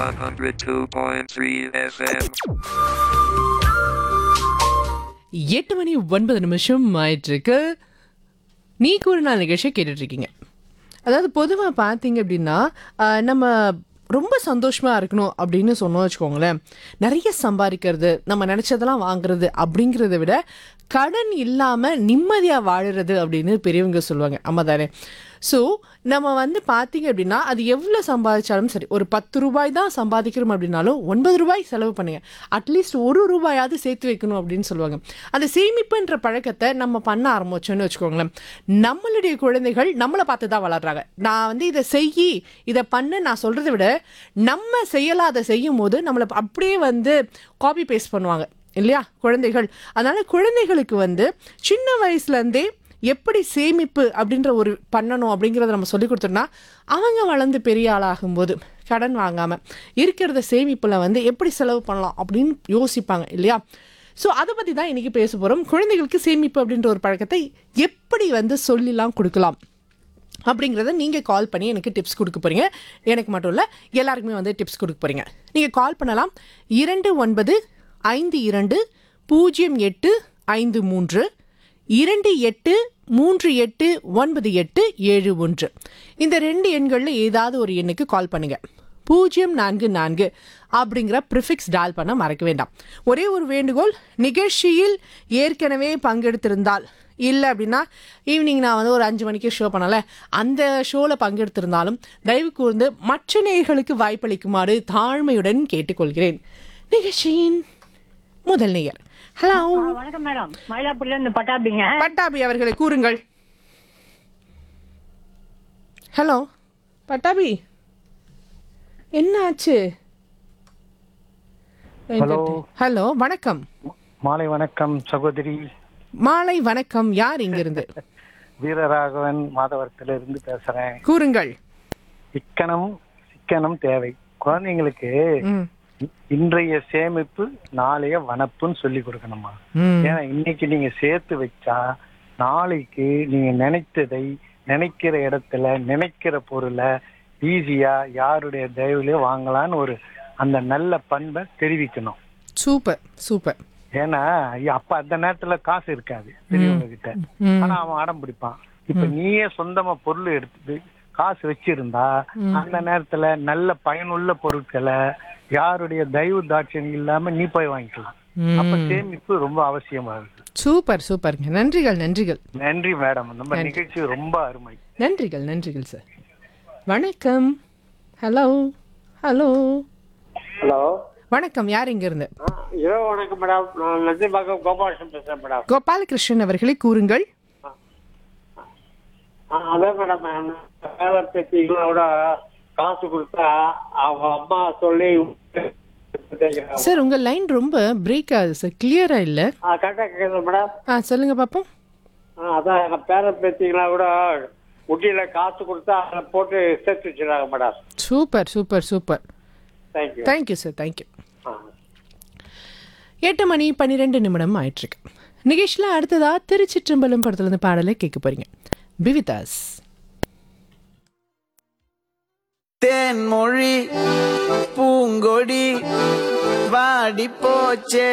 102.3 FM. எட்டு மணி ஒன்பது நிமிஷம் ஆயிட்டிருக்கு நீ ஒரு நாள் நிகழ்ச்சியை கேட்டுட்டு இருக்கீங்க அதாவது பொதுவாக பார்த்தீங்க அப்படின்னா ஆஹ், நம்ம ரொம்ப சந்தோஷமா இருக்கணும் அப்படின்னு சொன்னோம் வச்சுக்கோங்களேன் நிறைய சம்பாதிக்கிறது நம்ம நினைச்சதெல்லாம் வாங்குறது அப்படிங்கிறத விட கடன் இல்லாமல் நிம்மதியாக வாழுறது அப்படின்னு பெரியவங்க சொல்லுவாங்க ஆமா தானே ஸோ நம்ம வந்து பார்த்தீங்க அப்படின்னா அது எவ்வளோ சம்பாதிச்சாலும் சரி ஒரு பத்து ரூபாய் தான் சம்பாதிக்கிறோம் அப்படின்னாலும் ஒன்பது ரூபாய் செலவு பண்ணுங்க அட்லீஸ்ட் ஒரு ரூபாயாவது சேர்த்து வைக்கணும் அப்படின்னு சொல்லுவாங்க அந்த சேமிப்புன்ற பழக்கத்தை நம்ம பண்ண ஆரம்பிச்சோன்னு வச்சுக்கோங்களேன் நம்மளுடைய குழந்தைகள் நம்மளை பார்த்து தான் வளர்றாங்க நான் வந்து இதை செய்யி இதை பண்ணு நான் சொல்கிறத விட நம்ம செய்யலாம் அதை செய்யும் போது நம்மளை அப்படியே வந்து காப்பி பேஸ்ட் பண்ணுவாங்க இல்லையா குழந்தைகள் அதனால குழந்தைகளுக்கு வந்து சின்ன வயசுலேருந்தே எப்படி சேமிப்பு அப்படின்ற ஒரு பண்ணணும் அப்படிங்கிறத நம்ம சொல்லி கொடுத்தோம்னா அவங்க வளர்ந்து பெரிய ஆளாகும்போது கடன் வாங்காமல் இருக்கிறத சேமிப்பில் வந்து எப்படி செலவு பண்ணலாம் அப்படின்னு யோசிப்பாங்க இல்லையா ஸோ அதை பற்றி தான் இன்றைக்கி பேச போகிறோம் குழந்தைகளுக்கு சேமிப்பு அப்படின்ற ஒரு பழக்கத்தை எப்படி வந்து சொல்லிலாம் கொடுக்கலாம் அப்படிங்கிறத நீங்கள் கால் பண்ணி எனக்கு டிப்ஸ் கொடுக்க போகிறீங்க எனக்கு மட்டும் இல்லை எல்லாருக்குமே வந்து டிப்ஸ் கொடுக்க போகிறீங்க நீங்கள் கால் பண்ணலாம் இரண்டு ஒன்பது ஐந்து இரண்டு பூஜ்ஜியம் எட்டு ஐந்து மூன்று இரண்டு எட்டு மூன்று எட்டு ஒன்பது எட்டு ஏழு ஒன்று இந்த ரெண்டு எண்களில் ஏதாவது ஒரு எண்ணுக்கு கால் பண்ணுங்கள் பூஜ்ஜியம் நான்கு நான்கு அப்படிங்கிற ப்ரிஃபிக்ஸ் டால் பண்ண மறக்க வேண்டாம் ஒரே ஒரு வேண்டுகோள் நிகழ்ச்சியில் ஏற்கனவே பங்கெடுத்திருந்தால் இல்லை அப்படின்னா ஈவினிங் நான் வந்து ஒரு அஞ்சு மணிக்கு ஷோ பண்ணல அந்த ஷோவில் பங்கெடுத்திருந்தாலும் தயவு கூர்ந்து மற்ற நேயர்களுக்கு வாய்ப்பளிக்குமாறு தாழ்மையுடன் கேட்டுக்கொள்கிறேன் நிகழ்ச்சியின் முதல் நேயர் ஹலோ ஆ, வணக்கம் மேடம் மயிலாப்பூர்ல இருந்து பட்டாபிங்க பட்டாபி அவர்களை கூறுங்கள் ஹலோ பட்டாபி என்ன ஆச்சு ஹலோ. ஹலோ வணக்கம் மாலை வணக்கம் சகோதரி மாலை வணக்கம் யார் இங்கிருந்து வீரராகவன் மாதவரத்திலிருந்து பேசுறேன் கூறுங்கள் இக்கணம் சிக்கனம் தேவை குழந்தைங்களுக்கு ம், இ- இன்றைய சேமிப்பு நாளைய வனப்புன்னு சொல்லி கொடுக்கணுமா ம், ஏன்னா இன்னைக்கு நீங்க சேர்த்து வச்சா நாளைக்கு நீங்க நினைத்ததை நினைக்கிற இடத்துல நினைக்கிற பொருளை ஈஸியா யாருடைய தயவுலயே வாங்கலாம்னு ஒரு அந்த நல்ல பண்பை தெரிவிக்கணும் சூப்பர் சூப்பர் ஏன்னா ஐயா, அப்ப அந்த நேரத்துல காசு இருக்காது பெரியவங்க கிட்ட ம், ஆனா அவன் அடம் பிடிப்பான் இப்ப நீயே சொந்தமா பொருள் எடுத்து காசு வச்சிருந்தா அந்த நேரத்துல நல்ல பயனுள்ள பொருட்களை யாருடைய தயவு தாட்சியம் இல்லாம நீ போய் வாங்கிக்கலாம் ம். அப்ப சேமிப்பு ரொம்ப அவசியமா இருக்கு சூப்பர் சூப்பருங்க நன்றிகள் நன்றிகள் நன்றி மேடம் நம்ம நிகழ்ச்சி ரொம்ப அருமை நன்றிகள் நன்றிகள் சார் வணக்கம் ஹலோ ஹலோ ஹலோ வணக்கம் யார் இங்கிருந்து ஆ, இரவு வணக்கம் மேடம் நான் நந்திபாக்கம் கோபாலகிருஷ்ணன் பேசுறேன் மேடம் கோபாலகிருஷ்ணன் அவர்களை கூறுங்கள் ஆ, அதான் மேடம் நான் வேலை பேத்திகளோட காசு கொடுத்தா அவங்க அம்மா சொல்லி சார் உங்க லைன் ரொம்ப பிரேக் ஆகுது சார் கிளியரா இல்ல கரெக்டாக கேட்குது மேடம் ஆ சொல்லுங்க பாப்போம் ஆ, அதான் எங்க பேர பேத்திங்களா கூட உட்டியில காசு கொடுத்தா அதை போட்டு சேர்த்து வச்சிருக்காங்க madam super super super thank you thank you sir thank you ஆ எட்டு மணி பன்னிரெண்டு நிமிடம் ஆயிட்டிருக்கு நிகேஷ்ல அடுத்ததா திருச்சிற்றம்பலம் படத்துல இருந்து பாடலை கேட்க போறீங்க பிவிதாஸ் தேன்மொழி பூங்கொடி வாடி போச்சே